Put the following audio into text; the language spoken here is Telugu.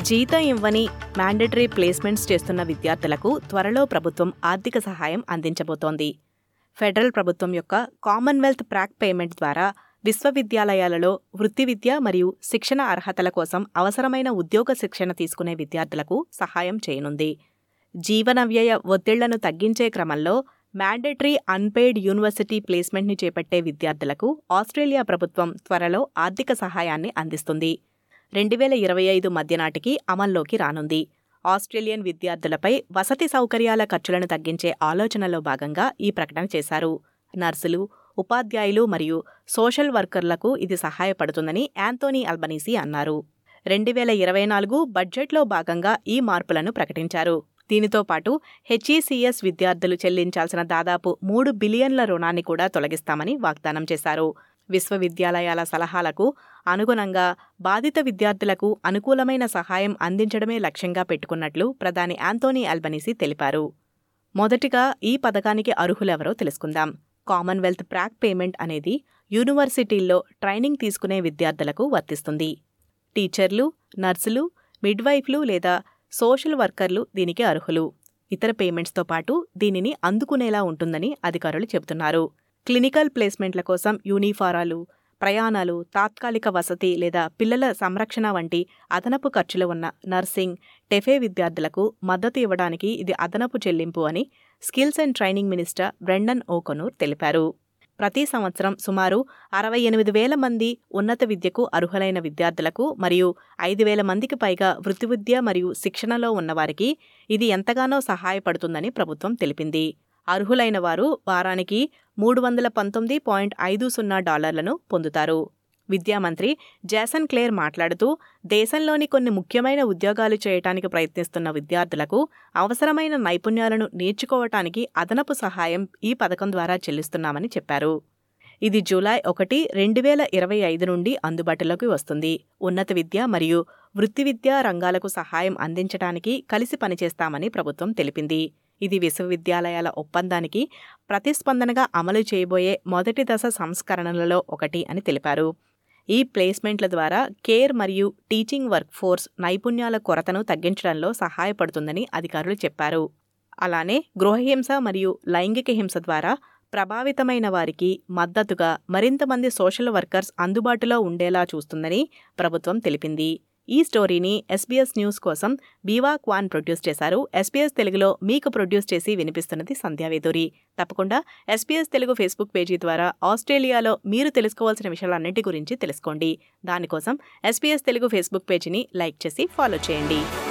జీతం ఇవ్వని మ్యాండేటరీ ప్లేస్మెంట్స్ చేస్తున్న విద్యార్థులకు త్వరలో ప్రభుత్వం ఆర్థిక సహాయం అందించబోతోంది ఫెడరల్ ప్రభుత్వం యొక్క కామన్వెల్త్ ప్రాక్ పేమెంట్ ద్వారా విశ్వవిద్యాలయాలలో వృత్తి విద్య మరియు శిక్షణ అర్హతల కోసం అవసరమైన ఉద్యోగ శిక్షణ తీసుకునే విద్యార్థులకు సహాయం చేయనుంది జీవన వ్యయ ఒత్తిళ్లను తగ్గించే క్రమంలో మ్యాండేటరీ అన్పెయిడ్ యూనివర్సిటీ ప్లేస్మెంట్ని చేపట్టే విద్యార్థులకు ఆస్ట్రేలియా ప్రభుత్వం త్వరలో ఆర్థిక సహాయాన్ని అందిస్తుంది రెండు వేల ఇరవై ఐదు మధ్య నాటికి అమల్లోకి రానుంది ఆస్ట్రేలియన్ విద్యార్థులపై వసతి సౌకర్యాల ఖర్చులను తగ్గించే ఆలోచనలో భాగంగా ఈ ప్రకటన చేశారు నర్సులు ఉపాధ్యాయులు మరియు సోషల్ వర్కర్లకు ఇది సహాయపడుతుందని యాంతోనీ అల్బనీసీ అన్నారు రెండు వేల ఇరవై నాలుగు బడ్జెట్లో భాగంగా ఈ మార్పులను ప్రకటించారు దీనితో పాటు హెచ్ఈసీఎస్ విద్యార్థులు చెల్లించాల్సిన దాదాపు మూడు బిలియన్ల రుణాన్ని కూడా తొలగిస్తామని వాగ్దానం చేశారు విశ్వవిద్యాలయాల సలహాలకు అనుగుణంగా బాధిత విద్యార్థులకు అనుకూలమైన సహాయం అందించడమే లక్ష్యంగా పెట్టుకున్నట్లు ప్రధాని యాంతోనీ అల్బనీసీ తెలిపారు మొదటిగా ఈ పథకానికి అర్హులెవరో తెలుసుకుందాం కామన్వెల్త్ ప్రాక్ పేమెంట్ అనేది యూనివర్సిటీల్లో ట్రైనింగ్ తీసుకునే విద్యార్థులకు వర్తిస్తుంది టీచర్లు నర్సులు మిడ్వైఫ్లు లేదా సోషల్ వర్కర్లు దీనికి అర్హులు ఇతర పేమెంట్స్తో పాటు దీనిని అందుకునేలా ఉంటుందని అధికారులు చెబుతున్నారు క్లినికల్ ప్లేస్మెంట్ల కోసం యూనిఫారాలు ప్రయాణాలు తాత్కాలిక వసతి లేదా పిల్లల సంరక్షణ వంటి అదనపు ఖర్చులు ఉన్న నర్సింగ్ టెఫే విద్యార్థులకు మద్దతు ఇవ్వడానికి ఇది అదనపు చెల్లింపు అని skills and training minister Brendan O'Connor తెలిపారు ప్రతి సంవత్సరం సుమారు అరవై ఎనిమిది వేల మంది ఉన్నత విద్యకు అర్హులైన విద్యార్థులకు మరియు ఐదు వేల మందికి పైగా వృత్తి విద్య మరియు శిక్షణలో ఉన్నవారికి ఇది ఎంతగానో సహాయపడుతుందని ప్రభుత్వం తెలిపింది అర్హులైన వారు వారానికి మూడు వందల పంతొమ్మిది పాయింట్ ఐదు సున్నా డాలర్లను పొందుతారు విద్యామంత్రి జాసన్ క్లేర్ మాట్లాడుతూ దేశంలోని కొన్ని ముఖ్యమైన ఉద్యోగాలు చేయటానికి ప్రయత్నిస్తున్న విద్యార్థులకు అవసరమైన నైపుణ్యాలను నేర్చుకోవటానికి అదనపు సహాయం ఈ పథకం ద్వారా చెల్లిస్తున్నామని చెప్పారు ఇది జూలై ఒకటి రెండు వేల ఇరవై ఐదు నుండి అందుబాటులోకి వస్తుంది ఉన్నత విద్య మరియు వృత్తి విద్యా రంగాలకు సహాయం అందించడానికి కలిసి పనిచేస్తామని ప్రభుత్వం తెలిపింది ఇది విశ్వవిద్యాలయాల ఒప్పందానికి ప్రతిస్పందనగా అమలు చేయబోయే మొదటి దశ సంస్కరణలలో ఒకటి అని తెలిపారు ఈ ప్లేస్మెంట్ల ద్వారా కేర్ మరియు టీచింగ్ వర్క్ ఫోర్స్ నైపుణ్యాల కొరతను తగ్గించడంలో సహాయపడుతుందని అధికారులు చెప్పారు అలానే గృహహింస మరియు లైంగిక హింస ద్వారా ప్రభావితమైన వారికి మద్దతుగా మరింత మంది సోషల్ వర్కర్స్ అందుబాటులో ఉండేలా చూస్తుందని ప్రభుత్వం తెలిపింది ఈ స్టోరీని ఎస్బీఎస్ న్యూస్ కోసం బీవా క్వాన్ ప్రొడ్యూస్ చేశారు ఎస్బీఎస్ తెలుగులో మీకు ప్రొడ్యూస్ చేసి వినిపిస్తున్నది సంధ్యావేదూరి తప్పకుండా ఎస్బీఎస్ తెలుగు ఫేస్బుక్ పేజీ ద్వారా ఆస్ట్రేలియాలో మీరు తెలుసుకోవాల్సిన విషయాలన్నింటి గురించి తెలుసుకోండి దానికోసం ఎస్బీఎస్ తెలుగు ఫేస్బుక్ పేజీని లైక్ చేసి ఫాలో చేయండి